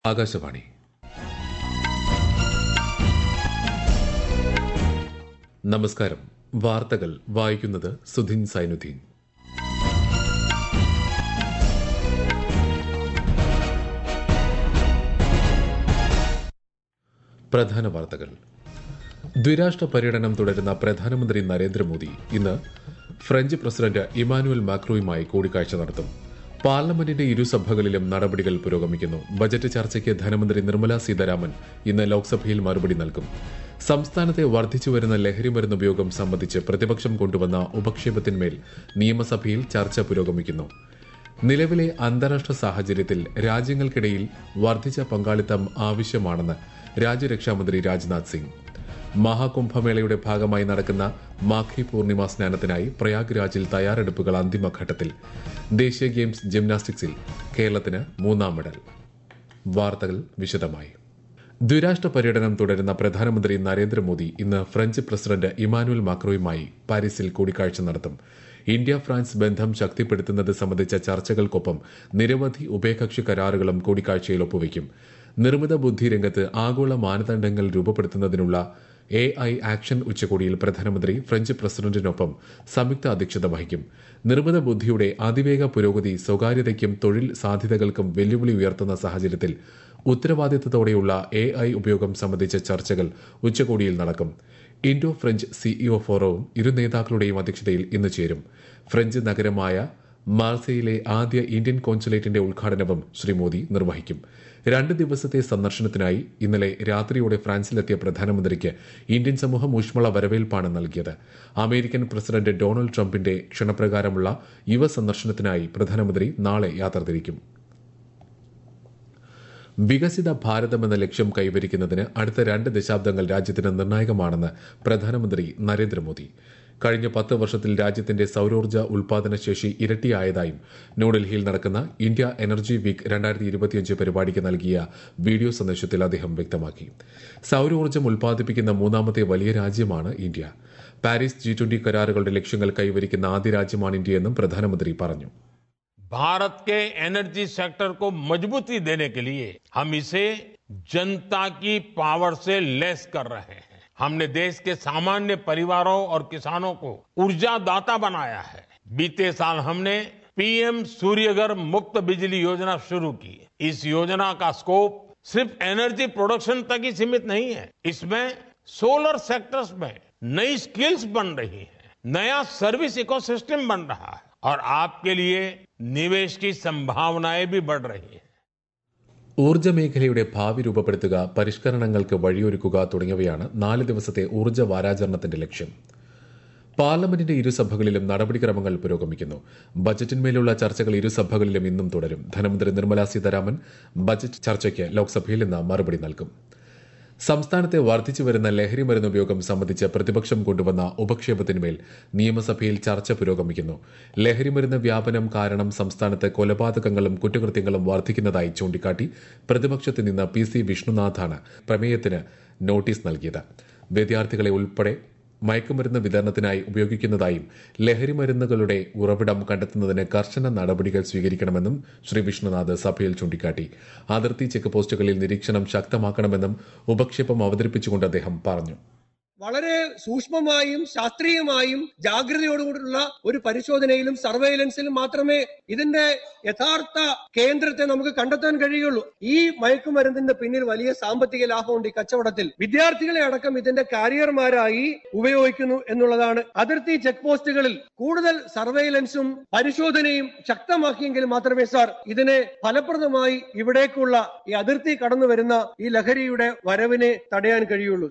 ആകാശവാണി നമസ്കാരം വാർത്തകൾ വായിക്കുന്നത് സുധിൻ സൈനുദ്ദീൻ പ്രധാന വാർത്തകൾ ദ്വിരാഷ്ട്ര പര്യടനം തുടരുന്ന പ്രധാനമന്ത്രി നരേന്ദ്രമോദി ഇന്ന് ഫ്രഞ്ച് പ്രസിഡന്റ് ഇമാനുവൽ മാക്രോയുമായി കൂടിക്കാഴ്ച നടത്തും പാർലമെന്റിന്റെ ഇരുസഭകളിലും നടപടികൾ പുരോഗമിക്കുന്നു ബജറ്റ് ചർച്ചയ്ക്ക് ധനമന്ത്രി നിർമ്മല സീതാരാമൻ ഇന്ന് ലോക്സഭയിൽ മറുപടി നൽകും സംസ്ഥാനത്തെ വർദ്ധിച്ചുവരുന്ന ലഹരിമരുന്ന് ഉപയോഗം സംബന്ധിച്ച് പ്രതിപക്ഷം കൊണ്ടുവന്ന ഉപക്ഷേപത്തിന്മേൽ നിയമസഭയിൽ ചർച്ച പുരോഗമിക്കുന്നു നിലവിലെ അന്താരാഷ്ട്ര സാഹചര്യത്തിൽ രാജ്യങ്ങൾക്കിടയിൽ വർദ്ധിച്ച പങ്കാളിത്തം ആവശ്യമാണെന്ന് രാജ്യരക്ഷാമന്ത്രി രാജ്നാഥ് സിംഗ് മഹാകുംഭമേളയുടെ ഭാഗമായി നടക്കുന്ന മാഘി പൂർണിമ സ്നാനത്തിനായി പ്രയാഗ്രാജിൽ തയ്യാറെടുപ്പുകൾ അന്തിമഘട്ടത്തിൽ ദേശീയ ഗെയിംസ് ജിംനാസ്റ്റിക്സിൽ കേരളത്തിന് മൂന്നാം മെഡൽ വാർത്തകൾ വിശദമായി ദ്വിരാഷ്ട്ര പര്യടനം തുടരുന്ന പ്രധാനമന്ത്രി നരേന്ദ്രമോദി ഇന്ന് ഫ്രഞ്ച് പ്രസിഡന്റ് ഇമാനുവൽ മാക്രോയുമായി പാരീസിൽ കൂടിക്കാഴ്ച നടത്തും ഇന്ത്യ ഫ്രാൻസ് ബന്ധം ശക്തിപ്പെടുത്തുന്നത് സംബന്ധിച്ച ചർച്ചകൾക്കൊപ്പം നിരവധി ഉഭയകക്ഷി കരാറുകളും കൂടിക്കാഴ്ചയിൽ ഒപ്പുവയ്ക്കും നിർമ്മിത ബുദ്ധി രംഗത്ത് ആഗോള മാനദണ്ഡങ്ങൾ രൂപപ്പെടുത്തുന്നതിനുള്ള എ ഐ ആക്ഷൻ ഉച്ചകോടിയിൽ പ്രധാനമന്ത്രി ഫ്രഞ്ച് പ്രസിഡന്റിനൊപ്പം സംയുക്ത അധ്യക്ഷത വഹിക്കും നിർമ്മിത ബുദ്ധിയുടെ അതിവേഗ പുരോഗതി സ്വകാര്യതയ്ക്കും തൊഴിൽ സാധ്യതകൾക്കും വെല്ലുവിളി ഉയർത്തുന്ന സാഹചര്യത്തിൽ ഉത്തരവാദിത്തത്തോടെയുള്ള എ ഐ ഉപയോഗം സംബന്ധിച്ച ചർച്ചകൾ ഉച്ചകോടിയിൽ നടക്കും ഇൻഡോ ഫ്രഞ്ച് സിഇഒ ഫോറവും ഇരു നേതാക്കളുടെയും അധ്യക്ഷതയിൽ ഇന്ന് ചേരും ഫ്രഞ്ച് നഗരമായ മാർസയിലെ ആദ്യ ഇന്ത്യൻ കോൺസുലേറ്റിന്റെ ഉദ്ഘാടനവും ശ്രീ മോദി നിർവഹിക്കും രണ്ട് ദിവസത്തെ സന്ദർശനത്തിനായി ഇന്നലെ രാത്രിയോടെ ഫ്രാൻസിലെത്തിയ പ്രധാനമന്ത്രിക്ക് ഇന്ത്യൻ സമൂഹം ഊഷ്മള വരവേൽപ്പാണ് നൽകിയത് അമേരിക്കൻ പ്രസിഡന്റ് ഡൊണാൾഡ് ട്രംപിന്റെ ക്ഷണപ്രകാരമുള്ള യുവ സന്ദർശനത്തിനായി പ്രധാനമന്ത്രി നാളെ യാത്ര തിരിക്കും വികസിത ഭാരതമെന്ന ലക്ഷ്യം കൈവരിക്കുന്നതിന് അടുത്ത രണ്ട് ദശാബ്ദങ്ങൾ രാജ്യത്തിന് നിർണായകമാണെന്ന് പ്രധാനമന്ത്രി നരേന്ദ്രമോദി കഴിഞ്ഞ പത്ത് വർഷത്തിൽ രാജ്യത്തിന്റെ സൌരോർജ്ജ ഉൽപാദന ശേഷി ഇരട്ടിയായതായും ന്യൂഡൽഹിയിൽ നടക്കുന്ന ഇന്ത്യ എനർജി വീക്ക് രണ്ടായിരത്തി ഇരുപത്തിയഞ്ച് പരിപാടിക്ക് നൽകിയ വീഡിയോ സന്ദേശത്തിൽ അദ്ദേഹം വ്യക്തമാക്കി സൌരോർജ്ജം ഉൽപ്പാദിപ്പിക്കുന്ന മൂന്നാമത്തെ വലിയ രാജ്യമാണ് ഇന്ത്യ പാരീസ് ജി ട്വന്റി കരാറുകളുടെ ലക്ഷ്യങ്ങൾ കൈവരിക്കുന്ന ആദ്യ രാജ്യമാണ് ഇന്ത്യയെന്നും പ്രധാനമന്ത്രി പറഞ്ഞു भारत के एनर्जी सेक्टर को मजबूती देने के लिए हम इसे जनता की पावर से लेस कर रहे हैं हमने देश के सामान्य परिवारों और किसानों को ऊर्जा दाता बनाया है बीते साल हमने पीएम सूर्यघर मुक्त बिजली योजना शुरू की इस योजना का स्कोप सिर्फ एनर्जी प्रोडक्शन तक ही सीमित नहीं है इसमें सोलर सेक्टर्स में नई स्किल्स बन रही है नया सर्विस इकोसिस्टम बन रहा है और आपके लिए निवेश की संभावनाएं भी बढ़ रही हैं ഊർജ്ജ മേഖലയുടെ ഭാവി രൂപപ്പെടുത്തുക പരിഷ്കരണങ്ങൾക്ക് വഴിയൊരുക്കുക തുടങ്ങിയവയാണ് നാല് ദിവസത്തെ ഊർജ്ജ വാരാചരണത്തിന്റെ ലക്ഷ്യം പാർലമെന്റിന്റെ ഇരുസഭകളിലും നടപടിക്രമങ്ങൾ പുരോഗമിക്കുന്നു ബജറ്റിന്മേലുള്ള ചർച്ചകൾ ഇരുസഭകളിലും ഇന്നും തുടരും ധനമന്ത്രി നിർമ്മല സീതാരാമൻ ബജറ്റ് ചർച്ചയ്ക്ക് ലോക്സഭയിൽ ഇന്ന് മറുപടി നൽകും സംസ്ഥാനത്തെ വർദ്ധിച്ചുവരുന്ന ലഹരി മരുന്ന് ഉപയോഗം സംബന്ധിച്ച് പ്രതിപക്ഷം കൊണ്ടുവന്ന ഉപക്ഷേപത്തിന്മേൽ നിയമസഭയിൽ ചർച്ച പുരോഗമിക്കുന്നു ലഹരി മരുന്ന് വ്യാപനം കാരണം സംസ്ഥാനത്ത് കൊലപാതകങ്ങളും കുറ്റകൃത്യങ്ങളും വർദ്ധിക്കുന്നതായി ചൂണ്ടിക്കാട്ടി പ്രതിപക്ഷത്ത് നിന്ന് പി സി വിഷ്ണുനാഥാണ് പ്രമേയത്തിന് നോട്ടീസ് നൽകിയത് വിദ്യാർത്ഥികളെ ഉൾപ്പെടെ മയക്കുമരുന്ന് വിതരണത്തിനായി ഉപയോഗിക്കുന്നതായും ലഹരി മരുന്നുകളുടെ ഉറവിടം കണ്ടെത്തുന്നതിന് കർശന നടപടികൾ സ്വീകരിക്കണമെന്നും ശ്രീ വിഷ്ണുനാഥ് സഭയിൽ ചൂണ്ടിക്കാട്ടി അതിർത്തി ചെക്ക് പോസ്റ്റുകളിൽ നിരീക്ഷണം ശക്തമാക്കണമെന്നും ഉപക്ഷേപം അവതരിപ്പിച്ചുകൊണ്ട് അദ്ദേഹം പറഞ്ഞു വളരെ സൂക്ഷ്മമായും ശാസ്ത്രീയമായും ജാഗ്രതയോടുകൂടിയുള്ള ഒരു പരിശോധനയിലും സർവൈലൻസിലും മാത്രമേ ഇതിന്റെ യഥാർത്ഥ കേന്ദ്രത്തെ നമുക്ക് കണ്ടെത്താൻ കഴിയുള്ളൂ ഈ മയക്കുമരുന്നിന്റെ പിന്നിൽ വലിയ സാമ്പത്തിക ലാഭമുണ്ട് ഈ കച്ചവടത്തിൽ വിദ്യാർത്ഥികളെ അടക്കം ഇതിന്റെ കാരിയർമാരായി ഉപയോഗിക്കുന്നു എന്നുള്ളതാണ് അതിർത്തി ചെക്ക് പോസ്റ്റുകളിൽ കൂടുതൽ സർവൈലൻസും പരിശോധനയും ശക്തമാക്കിയെങ്കിൽ മാത്രമേ സാർ ഇതിനെ ഫലപ്രദമായി ഇവിടേക്കുള്ള ഈ അതിർത്തി കടന്നു വരുന്ന ഈ ലഹരിയുടെ വരവിനെ തടയാൻ കഴിയുള്ളൂ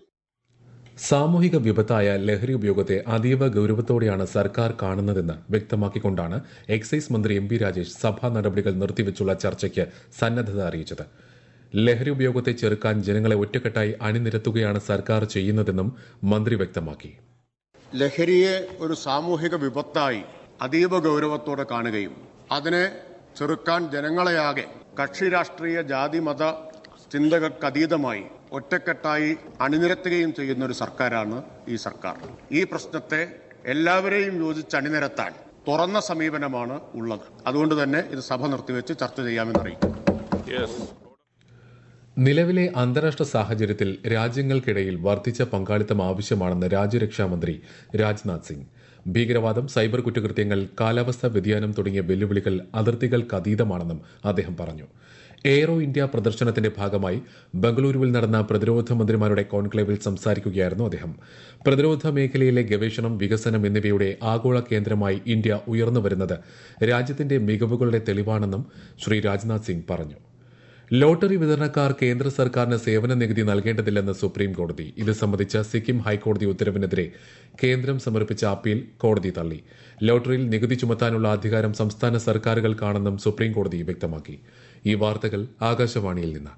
സാമൂഹിക വിപത്തായ ലഹരി ഉപയോഗത്തെ അതീവ ഗൌരവത്തോടെയാണ് സർക്കാർ കാണുന്നതെന്ന് വ്യക്തമാക്കിക്കൊണ്ടാണ് എക്സൈസ് മന്ത്രി എം പി രാജേഷ് സഭാ നടപടികൾ നിർത്തിവെച്ചുള്ള ചർച്ചയ്ക്ക് സന്നദ്ധത അറിയിച്ചത് ലഹരി ഉപയോഗത്തെ ചെറുക്കാൻ ജനങ്ങളെ ഒറ്റക്കെട്ടായി അണിനിരത്തുകയാണ് സർക്കാർ ചെയ്യുന്നതെന്നും മന്ത്രി വ്യക്തമാക്കി ലഹരിയെ ഒരു സാമൂഹിക വിപത്തായി അതീവ ഗൗരവത്തോടെ കാണുകയും അതിനെ ചെറുക്കാൻ ജനങ്ങളെയാകെ കക്ഷി രാഷ്ട്രീയ ജാതി മത ചിന്തകൾക്കതീതമായി ഒറ്റക്കെട്ടായി അണിനിരത്തുകയും ചെയ്യുന്ന ഒരു സർക്കാരാണ് ഈ സർക്കാർ ഈ പ്രശ്നത്തെ എല്ലാവരെയും യോജിച്ച് അണിനിരത്താൻ തുറന്ന സമീപനമാണ് ഉള്ളത് അതുകൊണ്ട് തന്നെ ഇത് സഭ നിർത്തിവെച്ച് ചർച്ച ചെയ്യാമെന്ന് അറിയിക്കും നിലവിലെ അന്താരാഷ്ട്ര സാഹചര്യത്തിൽ രാജ്യങ്ങൾക്കിടയിൽ വർദ്ധിച്ച പങ്കാളിത്തം ആവശ്യമാണെന്ന് രാജ്യരക്ഷാമന്ത്രി രാജ്നാഥ് സിംഗ് ഭീകരവാദം സൈബർ കുറ്റകൃത്യങ്ങൾ കാലാവസ്ഥാ വ്യതിയാനം തുടങ്ങിയ വെല്ലുവിളികൾ അതിർത്തികൾക്കതീതമാണെന്നും അദ്ദേഹം പറഞ്ഞു എയ്റോ ഇന്ത്യ പ്രദർശനത്തിന്റെ ഭാഗമായി ബംഗളൂരുവിൽ നടന്ന പ്രതിരോധ മന്ത്രിമാരുടെ കോൺക്ലേവിൽ സംസാരിക്കുകയായിരുന്നു അദ്ദേഹം പ്രതിരോധ മേഖലയിലെ ഗവേഷണം വികസനം എന്നിവയുടെ ആഗോള കേന്ദ്രമായി ഇന്ത്യ ഉയർന്നു വരുന്നത് രാജ്യത്തിന്റെ മികവുകളുടെ തെളിവാണെന്നും ശ്രീ രാജ്നാഥ് സിംഗ് പറഞ്ഞു ലോട്ടറി വിതരണക്കാർ കേന്ദ്ര സർക്കാരിന് സേവന നികുതി നൽകേണ്ടതില്ലെന്ന് സുപ്രീം കോടതി ഇത് സംബന്ധിച്ച സിക്കിം ഹൈക്കോടതി ഉത്തരവിനെതിരെ കേന്ദ്രം സമർപ്പിച്ച അപ്പീൽ കോടതി തള്ളി ലോട്ടറിയിൽ നികുതി ചുമത്താനുള്ള അധികാരം സംസ്ഥാന സർക്കാരുകൾക്കാണെന്നും സുപ്രീം കോടതി വ്യക്തമാക്കി ഈ വാർത്തകൾ ആകാശവാണിയിൽ നിന്ന്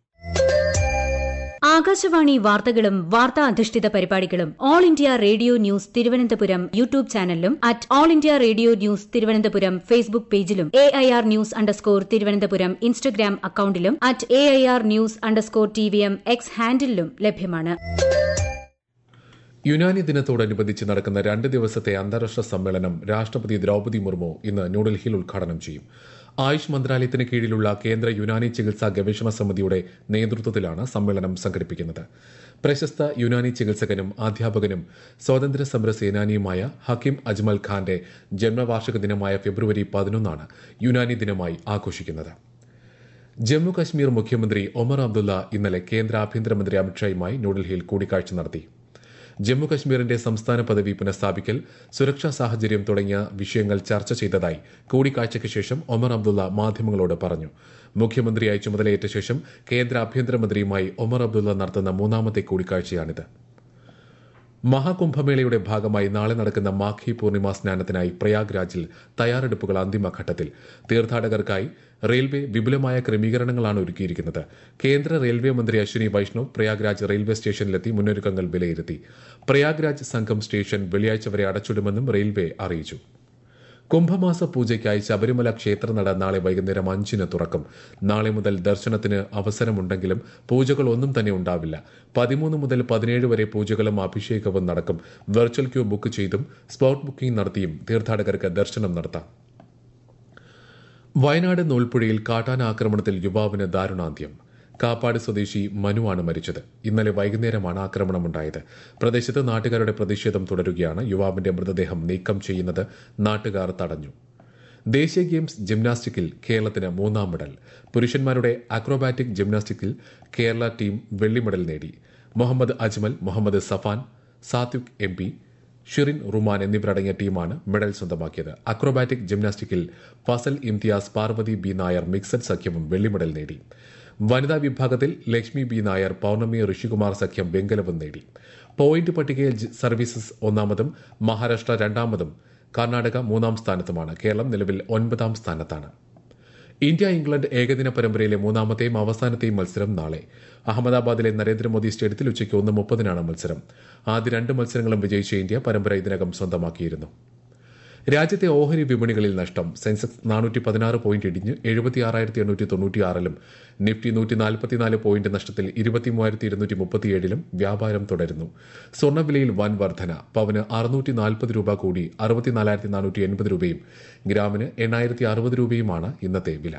ആകാശവാണി വാർത്തകളും വാർത്താ അധിഷ്ഠിത പരിപാടികളും all India radio news Thiruvananthapuram YouTube ചാനലിലും at all India radio news Thiruvananthapuram Facebook പേജിലും A I R news underscore Thiruvananthapuram Instagram അക്കൌണ്ടിലും at A I R news underscore T V M X ഹാൻഡിലും ലഭ്യമാണ് യുനാനി ദിനത്തോടനുബന്ധിച്ച് നടക്കുന്ന രണ്ട് ദിവസത്തെ അന്താരാഷ്ട്ര സമ്മേളനം രാഷ്ട്രപതി ദ്രൌപദി മുർമു ഇന്ന് ന്യൂഡൽഹിയിൽ ഉദ്ഘാടനം ചെയ്യും ആയുഷ് മന്ത്രാലയത്തിന് കീഴിലുള്ള കേന്ദ്ര യുനാനി ചികിത്സാ ഗവേഷണ സമിതിയുടെ നേതൃത്വത്തിലാണ് സമ്മേളനം സംഘടിപ്പിക്കുന്നത് പ്രശസ്ത യുനാനി ചികിത്സകനും അധ്യാപകനും സ്വാതന്ത്ര്യ സമര സേനാനിയുമായ ഹക്കിം അജ്മൽ ഖാന്റെ ജന്മവാർഷിക ദിനമായ ഫെബ്രുവരി പതിനൊന്നാണ് യുനാനി ദിനമായി ആഘോഷിക്കുന്നത് ജമ്മു കശ്മീർ മുഖ്യമന്ത്രി ഒമർ അബ്ദുള്ള ഇന്നലെ കേന്ദ്ര ആഭ്യന്തരമന്ത്രി അമിത്ഷായുമായി ന്യൂഡൽഹിയിൽ കൂടിക്കാഴ്ച നടത്തി ജമ്മു കശ്മീരിന്റെ സംസ്ഥാന പദവി പുനഃസ്ഥാപിക്കൽ സുരക്ഷാ സാഹചര്യം തുടങ്ങിയ വിഷയങ്ങൾ ചർച്ച ചെയ്തതായി കൂടിക്കാഴ്ചയ്ക്ക് ശേഷം ഒമർ അബ്ദുള്ള മാധ്യമങ്ങളോട് പറഞ്ഞു മുഖ്യമന്ത്രിയായി ചുമതലയേറ്റ ശേഷം കേന്ദ്ര ആഭ്യന്തരമന്ത്രിയുമായി ഒമർ അബ്ദുള്ള നടത്തുന്ന മൂന്നാമത്തെ കൂടിക്കാഴ്ചയാണിത് മഹാകുംഭമേളയുടെ ഭാഗമായി നാളെ നടക്കുന്ന മാഘി പൂർണിമ സ്നാനത്തിനായി പ്രയാഗ്രാജിൽ തയ്യാറെടുപ്പുകൾ അന്തിമഘട്ടത്തിൽ തീർത്ഥാടകർക്കായി റെയിൽവേ വിപുലമായ ക്രമീകരണങ്ങളാണ് ഒരുക്കിയിരിക്കുന്നത് കേന്ദ്ര റെയിൽവേ മന്ത്രി അശ്വിനി വൈഷ്ണവ് പ്രയാഗ്രാജ് റെയിൽവേ സ്റ്റേഷനിലെത്തി മുന്നൊരുക്കങ്ങൾ വിലയിരുത്തി പ്രയാഗ്രാജ് സംഘം സ്റ്റേഷൻ വെള്ളിയാഴ്ച വരെ അടച്ചിടുമെന്നും റെയിൽവേ അറിയിച്ചു കുംഭമാസ പൂജയ്ക്കായി ശബരിമല ക്ഷേത്രനട നാളെ വൈകുന്നേരം അഞ്ചിന് തുറക്കും നാളെ മുതൽ ദർശനത്തിന് അവസരമുണ്ടെങ്കിലും പൂജകൾ ഒന്നും തന്നെ ഉണ്ടാവില്ല പതിമൂന്ന് മുതൽ പതിനേഴ് വരെ പൂജകളും അഭിഷേകവും നടക്കും വെർച്വൽ ക്യൂ ബുക്ക് ചെയ്തും സ്പോട്ട് ബുക്കിംഗ് നടത്തിയും തീർത്ഥാടകർക്ക് ദർശനം നടത്താം വയനാട് നൂൽപ്പുഴയിൽ കാട്ടാന ആക്രമണത്തിൽ യുവാവിന് ദാരുണാന്ത്യം കാപ്പാട് സ്വദേശി മനുവാണ് മരിച്ചത് ഇന്നലെ വൈകുന്നേരമാണ് ആക്രമണമുണ്ടായത് പ്രദേശത്ത് നാട്ടുകാരുടെ പ്രതിഷേധം തുടരുകയാണ് യുവാവിന്റെ മൃതദേഹം നീക്കം ചെയ്യുന്നത് നാട്ടുകാർ തടഞ്ഞു ദേശീയ ഗെയിംസ് ജിംനാസ്റ്റിക്കിൽ കേരളത്തിന് മൂന്നാം മെഡൽ പുരുഷന്മാരുടെ അക്രോബാറ്റിക് ജിംനാസ്റ്റിക്കിൽ കേരള ടീം വെള്ളി മെഡൽ നേടി മുഹമ്മദ് അജ്മൽ മുഹമ്മദ് സഫാൻ സാത്വിക് എം പി ഷിറിൻ റുമാൻ എന്നിവരടങ്ങിയ ടീമാണ് മെഡൽ സ്വന്തമാക്കിയത് അക്രോബാറ്റിക് ജിംനാസ്റ്റിക്കിൽ ഫസൽ ഇംതിയാസ് പാർവതി ബി നായർ മിക്സഡ് സഖ്യവും വെള്ളി മെഡൽ നേടി വനിതാ വിഭാഗത്തിൽ ലക്ഷ്മി ബി നായർ പൌർണമി ഋഷികുമാർ സഖ്യം വെങ്കലവും നേടി പോയിന്റ് പട്ടികയിൽ ജി- സർവീസസ് ഒന്നാമതും മഹാരാഷ്ട്ര രണ്ടാമതും കർണാടക മൂന്നാം സ്ഥാനത്തുമാണ് കേരളം നിലവിൽ ഒൻപതാം സ്ഥാനത്താണ് ഇന്ത്യ ഇംഗ്ലണ്ട് ഏകദിന പരമ്പരയിലെ മൂന്നാമത്തെയും അവസാനത്തെയും മത്സരം നാളെ അഹമ്മദാബാദിലെ നരേന്ദ്രമോദി സ്റ്റേഡിയത്തിൽ ഉച്ചയ്ക്ക് ഒന്ന് മുപ്പതിനാണ് മത്സരം ആദ്യ രണ്ട് മത്സരങ്ങളും വിജയിച്ച ഇന്ത്യ പരമ്പര ഇതിനകം സ്വന്തമാക്കിയിരുന്നു രാജ്യത്തെ ഓഹരി വിപണികളിൽ നഷ്ടം സെൻസെക്സ് നാനൂറ്റി പതിനാറ് പോയിന്റ് ഇടിഞ്ഞ് എഴുപത്തിയാറായിരത്തി എണ്ണൂറ്റി തൊണ്ണൂറ്റിയാറിലും നിഫ്റ്റി നൂറ്റി നാൽപ്പത്തിനാല് പോയിന്റ് നഷ്ടത്തിൽ ഇരുപത്തിമൂവായിരത്തി ഇരുന്നൂറ്റി മുപ്പത്തിയേഴിലും വ്യാപാരം തുടരുന്നു സ്വർണ്ണവിലയിൽ വൻ വർധന പവന് അറുന്നൂറ്റി നാൽപ്പത് രൂപ കൂടി അറുപത്തിനാലായിരത്തി നാനൂറ്റി എൺപത് രൂപയും ഗ്രാമിന് എണ്ണായിരത്തി അറുപത് രൂപയുമാണ് ഇന്നത്തെ വില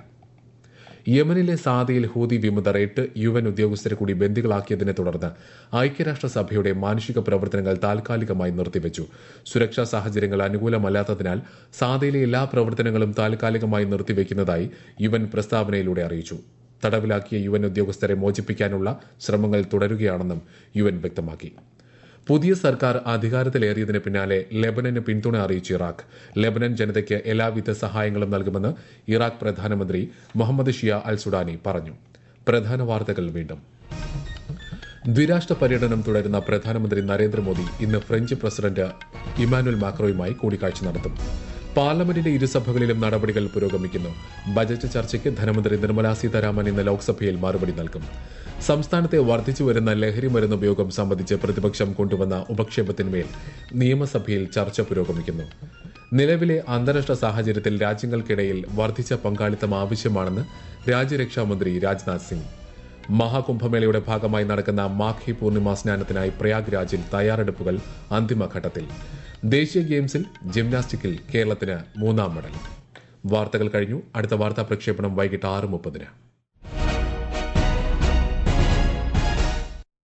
യമനിലെ സാദയിൽ ഹൂതി വിമതർ എട്ട് യു എൻ ഉദ്യോഗസ്ഥരെ കൂടി ബന്ദികളാക്കിയതിനെ തുടർന്ന് ഐക്യരാഷ്ട്രസഭയുടെ മാനുഷിക പ്രവർത്തനങ്ങൾ താൽക്കാലികമായി നിർത്തിവച്ചു സുരക്ഷാ സാഹചര്യങ്ങൾ അനുകൂലമല്ലാത്തതിനാൽ സാദയിലെ എല്ലാ പ്രവർത്തനങ്ങളും താൽക്കാലികമായി നിർത്തിവെക്കുന്നതായി യു എൻ പ്രസ്താവനയിലൂടെ അറിയിച്ചു തടവിലാക്കിയ യു എൻ ഉദ്യോഗസ്ഥരെ മോചിപ്പിക്കാനുള്ള ശ്രമങ്ങൾ തുടരുകയാണെന്നും യു എൻ വ്യക്തമാക്കി പുതിയ സർക്കാർ അധികാരത്തിലേറിയതിന് പിന്നാലെ ലെബനന് പിന്തുണ അറിയിച്ച ഇറാഖ് ലെബനൻ ജനതയ്ക്ക് എല്ലാവിധ സഹായങ്ങളും നൽകുമെന്ന് ഇറാഖ് പ്രധാനമന്ത്രി മുഹമ്മദ് ഷിയ അൽ സുഡാനി പറഞ്ഞു പ്രധാന വാർത്തകൾ വീണ്ടും ദ്വിരാഷ്ട്ര പര്യടനം തുടരുന്ന പ്രധാനമന്ത്രി നരേന്ദ്രമോദി ഇന്ന് ഫ്രഞ്ച് പ്രസിഡന്റ് ഇമാനുൽ മാക്രോയുമായി കൂടിക്കാഴ്ച നടത്തും പാർലമെന്റിന്റെ ഇരുസഭകളിലും നടപടികൾ പുരോഗമിക്കുന്നു ബജറ്റ് ചർച്ചയ്ക്ക് ധനമന്ത്രി നിർമ്മലാ സീതാരാമൻ ഇന്ന് ലോക്സഭയിൽ മറുപടി നൽകും സംസ്ഥാനത്തെ വർദ്ധിച്ചു വരുന്ന ലഹരി മരുന്ന് ഉപയോഗം സംബന്ധിച്ച് പ്രതിപക്ഷം കൊണ്ടുവന്ന ഉപക്ഷേപത്തിന്മേൽ നിയമസഭയിൽ ചർച്ച പുരോഗമിക്കുന്നു നിലവിലെ അന്താരാഷ്ട്ര സാഹചര്യത്തിൽ രാജ്യങ്ങൾക്കിടയിൽ വർദ്ധിച്ച പങ്കാളിത്തം ആവശ്യമാണെന്ന് രാജ്യരക്ഷാമന്ത്രി രാജ്നാഥ് സിംഗ് മഹാകുംഭമേളയുടെ ഭാഗമായി നടക്കുന്ന മാഘി പൂർണിമ സ്നാനത്തിനായി പ്രയാഗ്രാജിൽ തയ്യാറെടുപ്പുകൾ അന്തിമഘട്ടത്തിൽ ദേശീയ ഗെയിംസിൽ ജിംനാസ്റ്റിക്കിൽ കേരളത്തിന് മൂന്നാം മെഡൽ വാർത്തകൾ കഴിഞ്ഞു അടുത്ത വാർത്താ പ്രക്ഷേപണം വൈകിട്ട് ആറ് മുപ്പതിന്